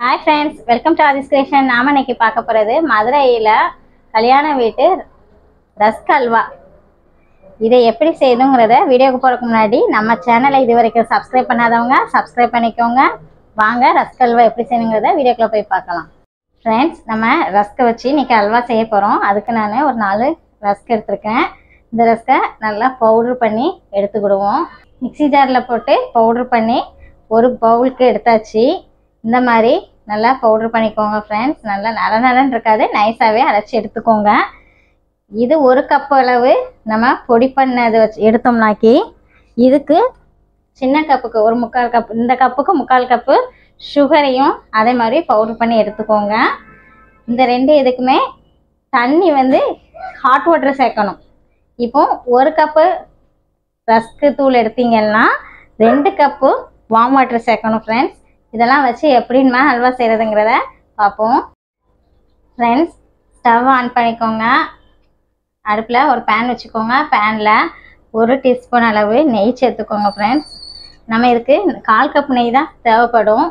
hi friends welcome to Aadhi's creation நாம இன்னைக்கு பார்க்க போகிறது மதுரையில் கல்யாண வீட்டு ரஸ்க் அல்வா இதை எப்படி செய்யணுங்கிறத வீடியோக்கு போகிறதுக்கு முன்னாடி நம்ம சேனலை இது வரைக்கும் சப்ஸ்கிரைப் பண்ணாதவங்க சப்ஸ்கிரைப் பண்ணிக்கோங்க வாங்க ரஸ்க் அல்வா எப்படி செய்யணுங்கிறத வீடியோக்குள்ளே போய் பார்க்கலாம் ஃப்ரெண்ட்ஸ் நம்ம ரஸ்க்கை வச்சு இன்னைக்கு அல்வா செய்ய போகிறோம் அதுக்கு நான் ஒரு நாலு ரஸ்க் எடுத்திருக்கேன் இந்த ரஸ்க்கை நல்லா பவுட்ரு பண்ணி எடுத்துக்கிடுவோம் மிக்ஸி ஜாரில் போட்டு பவுட்ரு பண்ணி ஒரு பவுலுக்கு எடுத்தாச்சு இந்த மாதிரி நல்லா பவுட்ரு பண்ணிக்கோங்க ஃப்ரெண்ட்ஸ் நல்லா நல நலன்னு இருக்காது நைஸாகவே அரைச்சி எடுத்துக்கோங்க இது ஒரு கப் அளவு நம்ம பொடி பண்ணது வச்சு எடுத்தோம்னாக்கி இதுக்கு சின்ன கப்புக்கு ஒரு முக்கால் கப் இந்த கப்புக்கு முக்கால் கப்பு சுகரையும் அதே மாதிரி பவுட்ரு பண்ணி எடுத்துக்கோங்க இந்த ரெண்டு இதுக்குமே தண்ணி வந்து ஹாட் வாட்டர் சேர்க்கணும் இப்போ ஒரு கப்பு ரஸ்க்கு தூள் எடுத்தீங்கன்னா ரெண்டு கப்பு வார்ம் வாட்டர் சேர்க்கணும் ஃப்ரெண்ட்ஸ் இதெல்லாம் வச்சு எப்படி நம்ம அல்வா செய்கிறதுங்கிறத பார்ப்போம் ஃப்ரெண்ட்ஸ் ஸ்டவ் ஆன் பண்ணிக்கோங்க அடுப்பில் ஒரு பேன் வச்சுக்கோங்க பேனில் ஒரு டீஸ்பூன் அளவு நெய் சேர்த்துக்கோங்க ஃப்ரெண்ட்ஸ் நம்ம இதுக்கு கால் கப் நெய் தான் தேவைப்படும்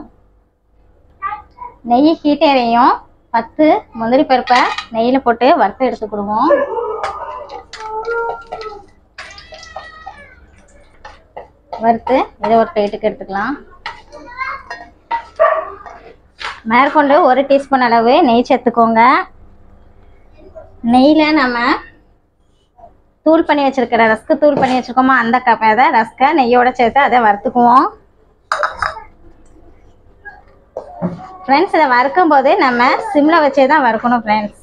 நெய் ஹீட் எறையும் பத்து முந்திரி பருப்பை நெய்யில் போட்டு வறுத்து எடுத்துக்கிடுவோம் வறுத்து இதை ஒரு பிளேட்டுக்கு எடுத்துக்கலாம் மேற்கொண்டு ஒரு டீஸ்பூன் அளவு நெய் சேர்த்துக்கோங்க நெய்யில் நம்ம தூள் பண்ணி வச்சிருக்கிற ரஸ்க்கு தூள் பண்ணி வச்சுருக்கோமோ அந்த கப் அதை ரஸ்க்கை நெய்யோட சேர்த்து அதை வறுத்துக்குவோம் ஃப்ரெண்ட்ஸ் இதை வறுக்கும் போது நம்ம சிம்மில் வச்சே தான் வறுக்கணும் ஃப்ரெண்ட்ஸ்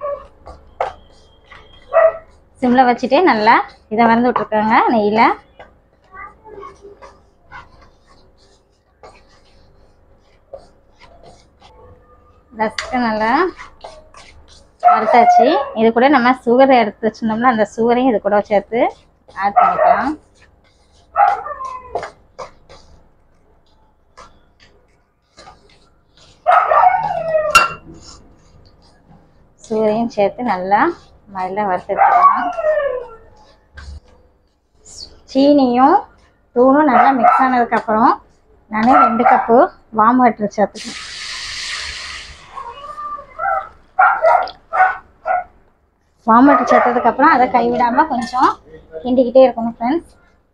சிம்மில் வச்சுட்டு நல்லா இதை வறுந்து விட்ருக்கோங்க நெய்யில் ரஸ்க்கு நல்லா வறுத்தாச்சு இது கூட நம்ம சுகரை எடுத்து வச்சிருந்தோம்னா அந்த சுகரையும் இது கூட சேர்த்து ஆட் பண்ணிக்கலாம் சுகரையும் சேர்த்து நல்லா மயில வறுத்துக்கலாம் சீனியும் தூளும் நல்லா மிக்ஸ் ஆனதுக்கப்புறம் நான் ரெண்டு கப்பு வாம் வாட்டர் சேர்த்துக்கேன் வாமட்டு சேர்த்ததுக்கப்புறம் அதை கைவிடாமல் கொஞ்சம் கிண்டிக்கிட்டே இருக்கணும் ஃப்ரெண்ட்ஸ்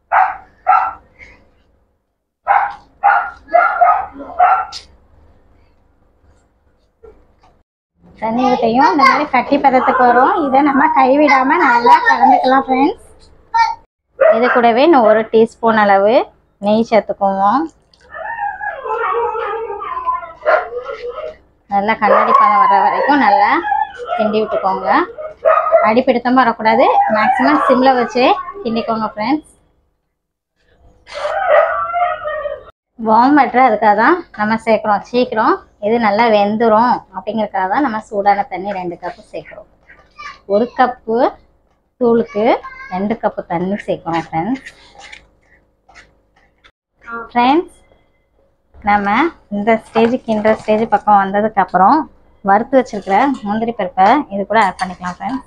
தண்ணி ஊற்றையும் இந்த மாதிரி கட்டி பதத்துக்கு வரும் இதை நம்ம கைவிடாமல் நல்லா கலந்துக்கலாம் ஃப்ரெண்ட்ஸ் இது கூடவே இன்னும் ஒரு டீஸ்பூன் அளவு நெய் சேர்த்துக்குவோம் நல்லா கண்ணாடி பதம் வர வரைக்கும் நல்லா கிண்டி விட்டுக்கோங்க அடிப்பிடித்தமாக வரக்கூடாது மேக்ஸிமம் சிம்மில் வச்சு கிண்டிக்கோங்க ஃப்ரெண்ட்ஸ் வார்ம் வாட்டர் அதுக்காக தான் நம்ம சேர்க்குறோம் சீக்கிரம் இது நல்லா வெந்துடும் அப்படிங்கிறதுக்காக தான் நம்ம சூடான தண்ணி ரெண்டு கப்பு சேர்க்குறோம் ஒரு கப்பு தூளுக்கு ரெண்டு கப்பு தண்ணி சேர்க்குறோம் ஃப்ரெண்ட்ஸ் ஃப்ரெண்ட்ஸ் நம்ம இந்த ஸ்டேஜுக்கு இந்த ஸ்டேஜ் பக்கம் வந்ததுக்கப்புறம் வறுத்து வச்சிருக்கிற முந்திரி பருப்பை இது கூட ஆட் பண்ணிக்கலாம் ஃப்ரெண்ட்ஸ்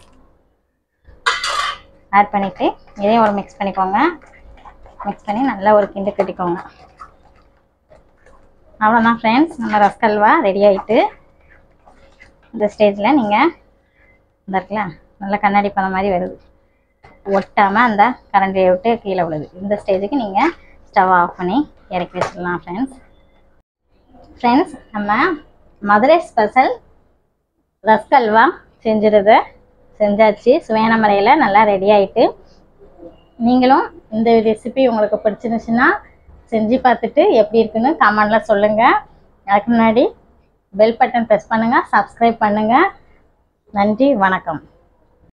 ஆட் பண்ணிவிட்டு இதையும் ஒரு மிக்ஸ் பண்ணிக்கோங்க மிக்ஸ் பண்ணி நல்லா ஒரு கிண்டு கட்டிக்கோங்க அவ்வளோதான் ஃப்ரெண்ட்ஸ் நம்ம ரஸ்கல்வா ரெடி ஆகிட்டு இந்த ஸ்டேஜில் நீங்கள் இந்த இருக்குல்ல நல்லா கண்ணாடி பதம் மாதிரி வருது ஒட்டாமல் அந்த கரண்டியை விட்டு கீழே விழுது இந்த ஸ்டேஜுக்கு நீங்கள் ஸ்டவ் ஆஃப் பண்ணி இறக்கி வச்சிடலாம் ஃப்ரெண்ட்ஸ் ஃப்ரெண்ட்ஸ் நம்ம மதுரை ஸ்பெஷல் ரஸ்க் அல்வா செஞ்சிருது செஞ்சாச்சு சுவையான முறையில் நல்லா ரெடி ஆகிட்டு நீங்களும் இந்த ரெசிபி உங்களுக்கு பிடிச்சிருந்துச்சுன்னா செஞ்சு பார்த்துட்டு எப்படி இருக்குன்னு கமெண்டில் சொல்லுங்கள் அதுக்கு முன்னாடி பெல் பட்டன் ப்ரெஸ் பண்ணுங்கள் சப்ஸ்கிரைப் பண்ணுங்கள் நன்றி வணக்கம்